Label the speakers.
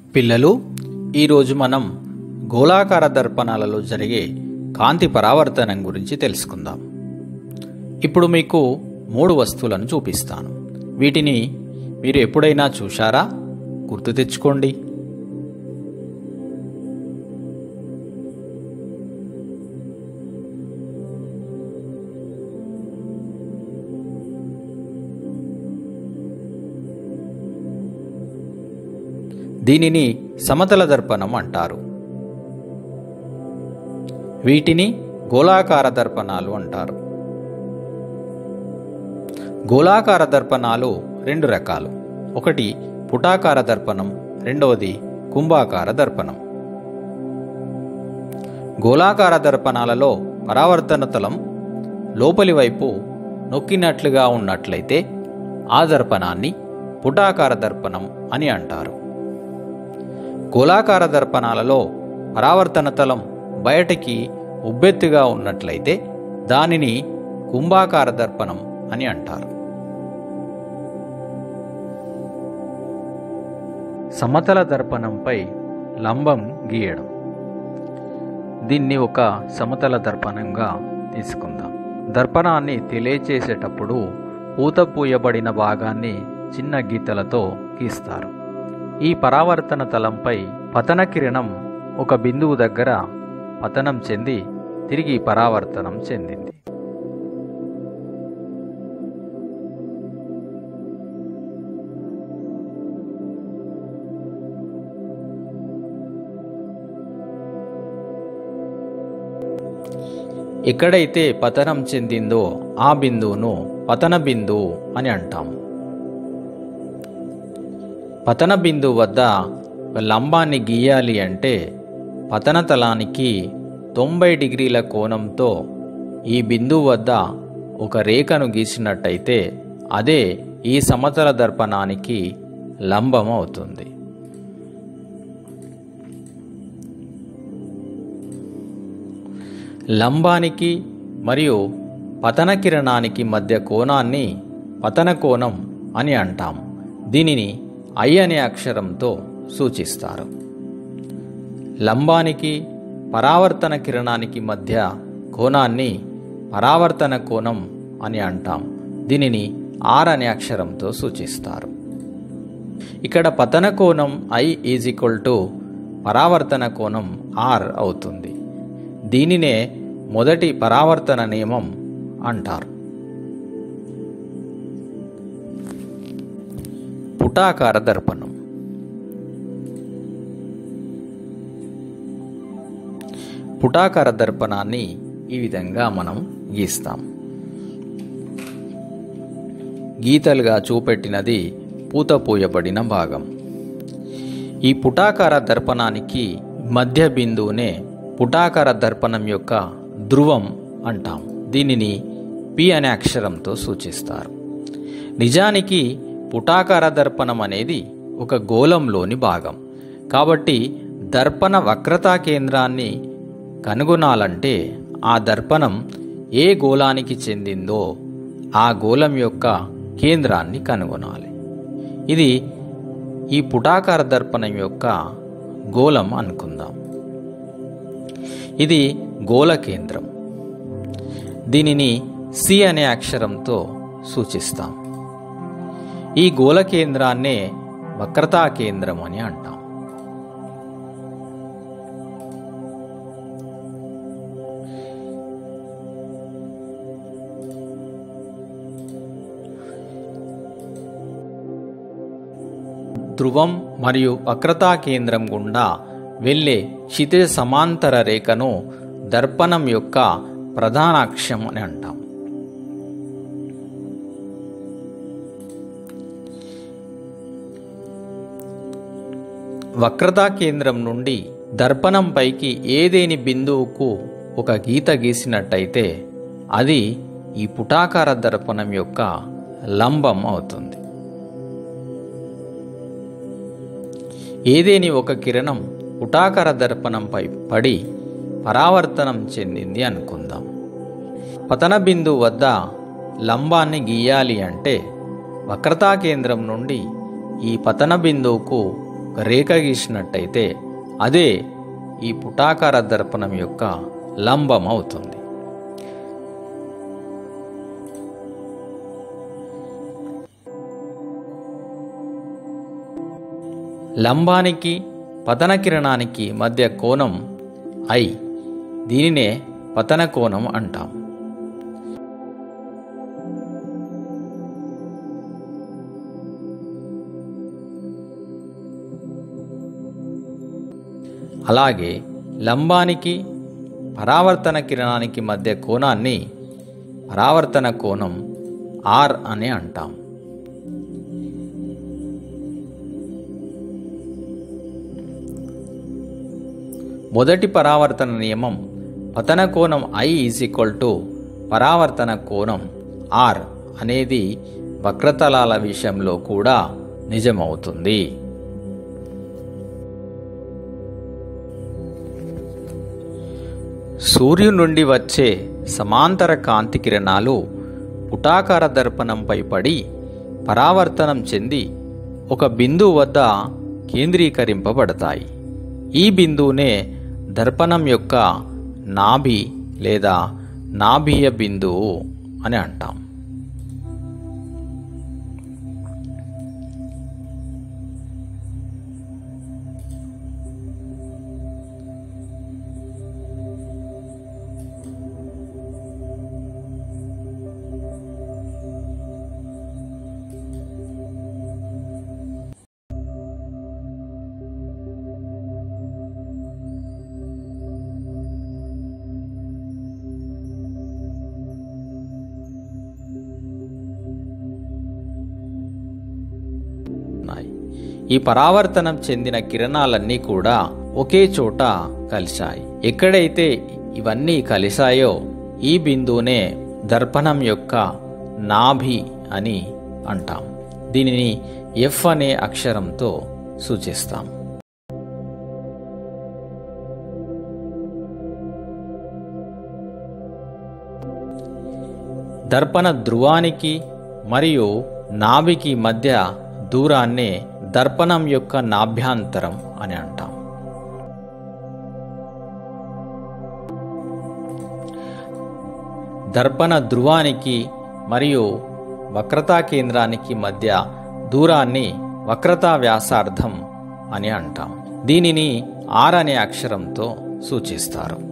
Speaker 1: పిల్లలు ఈరోజు మనం గోళాకార దర్పణాలలో జరిగే కాంతి పరావర్తనం గురించి తెలుసుకుందాం ఇప్పుడు మీకు మూడు వస్తువులను చూపిస్తాను వీటిని మీరు ఎప్పుడైనా చూశారా గుర్తు తెచ్చుకోండి దీనిని సమతల దర్పణం అంటారు వీటిని గోళాకార దర్పణాలు అంటారు గోళాకార దర్పణాలు రెండు రకాలు ఒకటి పుటాకార దర్పణం రెండవది కుంభాకార దర్పణం గోళాకార దర్పణాలలో పరావర్తన తలం లోపలి వైపు నొక్కినట్లుగా ఉన్నట్లయితే ఆ దర్పణాన్ని పుటాకార దర్పణం అని అంటారు గోళాకార దర్పణాలలో పరావర్తన తలం బయటికి ఉబ్బెత్తుగా ఉన్నట్లయితే దానిని కుంభాకార దర్పణం అని అంటారు సమతల దర్పణంపై లంబం గీయడం దీన్ని ఒక సమతల దర్పణంగా తీసుకుందాం దర్పణాన్ని తెలియచేసేటప్పుడు పూత పూయబడిన భాగాన్ని చిన్న గీతలతో గీస్తారు ఈ పరావర్తన తలంపై పతన కిరణం ఒక బిందువు దగ్గర పతనం చెంది తిరిగి పరావర్తనం చెందింది ఎక్కడైతే పతనం చెందిందో ఆ బిందువును పతన బిందువు అని అంటాం పతన బిందువు వద్ద ఒక లంబాన్ని గీయాలి అంటే పతన తలానికి తొంభై డిగ్రీల కోణంతో ఈ బిందువు వద్ద ఒక రేఖను గీసినట్టయితే అదే ఈ సమతల దర్పణానికి లంబం అవుతుంది లంబానికి మరియు పతన కిరణానికి మధ్య కోణాన్ని పతన కోణం అని అంటాం దీనిని ఐ అనే అక్షరంతో సూచిస్తారు లంబానికి పరావర్తన కిరణానికి మధ్య కోణాన్ని పరావర్తన కోణం అని అంటాం దీనిని ఆర్ అనే అక్షరంతో సూచిస్తారు ఇక్కడ పతన కోణం ఐ ఈజ్ ఈక్వల్ టు పరావర్తన కోణం ఆర్ అవుతుంది దీనినే మొదటి పరావర్తన నియమం అంటారు పుటాకార దర్పణం పుటాకార దర్పణాన్ని ఈ విధంగా మనం గీస్తాం గీతలుగా చూపెట్టినది పూత పూయబడిన భాగం ఈ పుటాకార దర్పణానికి మధ్య బిందువునే పుటాకార దర్పణం యొక్క ధ్రువం అంటాం దీనిని పి అనే అక్షరంతో సూచిస్తారు నిజానికి పుటాకార దర్పణం అనేది ఒక గోళంలోని భాగం కాబట్టి దర్పణ వక్రతా కేంద్రాన్ని కనుగొనాలంటే ఆ దర్పణం ఏ గోళానికి చెందిందో ఆ గోళం యొక్క కేంద్రాన్ని కనుగొనాలి ఇది ఈ పుటాకార దర్పణం యొక్క గోళం అనుకుందాం ఇది గోళ కేంద్రం దీనిని సి అనే అక్షరంతో సూచిస్తాం ఈ గోళ కేంద్రాన్నే వక్రతా కేంద్రం అని అంటాం ధ్రువం మరియు వక్రతా కేంద్రం గుండా వెళ్ళే క్షితిజ సమాంతర రేఖను దర్పణం యొక్క ప్రధాన అక్షం అని అంటాం వక్రతా కేంద్రం నుండి దర్పణం పైకి ఏదేని బిందువుకు ఒక గీత గీసినట్టయితే అది ఈ పుటాకార దర్పణం యొక్క లంబం అవుతుంది ఏదేని ఒక కిరణం పుటాకార దర్పణంపై పడి పరావర్తనం చెందింది అనుకుందాం పతన బిందువు వద్ద లంబాన్ని గీయాలి అంటే వక్రతా కేంద్రం నుండి ఈ పతన బిందువుకు ఒక రేఖ గీసినట్టయితే అదే ఈ పుటాకార దర్పణం యొక్క లంబం అవుతుంది లంబానికి పతన కిరణానికి మధ్య కోణం ఐ దీనినే పతన కోణం అంటాం అలాగే లంబానికి పరావర్తన కిరణానికి మధ్య కోణాన్ని పరావర్తన కోణం ఆర్ అని అంటాం మొదటి పరావర్తన నియమం పతన కోణం ఐ ఈజ్ ఈక్వల్ టు పరావర్తన కోణం ఆర్ అనేది వక్రతలాల విషయంలో కూడా నిజమవుతుంది సూర్యుని నుండి వచ్చే సమాంతర కాంతి కిరణాలు పుటాకార దర్పణంపై పడి పరావర్తనం చెంది ఒక బిందువు వద్ద కేంద్రీకరింపబడతాయి ఈ బిందువునే దర్పణం యొక్క నాభి లేదా నాభీయ బిందువు అని అంటాం ఉన్నాయి ఈ పరావర్తనం చెందిన కిరణాలన్నీ కూడా ఒకే చోట కలిశాయి ఎక్కడైతే ఇవన్నీ కలిశాయో ఈ బిందువునే దర్పణం యొక్క నాభి అని అంటాం దీనిని ఎఫ్ అనే అక్షరంతో సూచిస్తాం దర్పణ ధ్రువానికి మరియు నాభికి మధ్య దూరాన్నే దర్పణం యొక్క నాభ్యాంతరం అని అంటాం దర్పణ ధ్రువానికి మరియు వక్రతా కేంద్రానికి మధ్య దూరాన్ని వక్రతా వ్యాసార్థం అని అంటాం దీనిని ఆర్ అనే అక్షరంతో సూచిస్తారు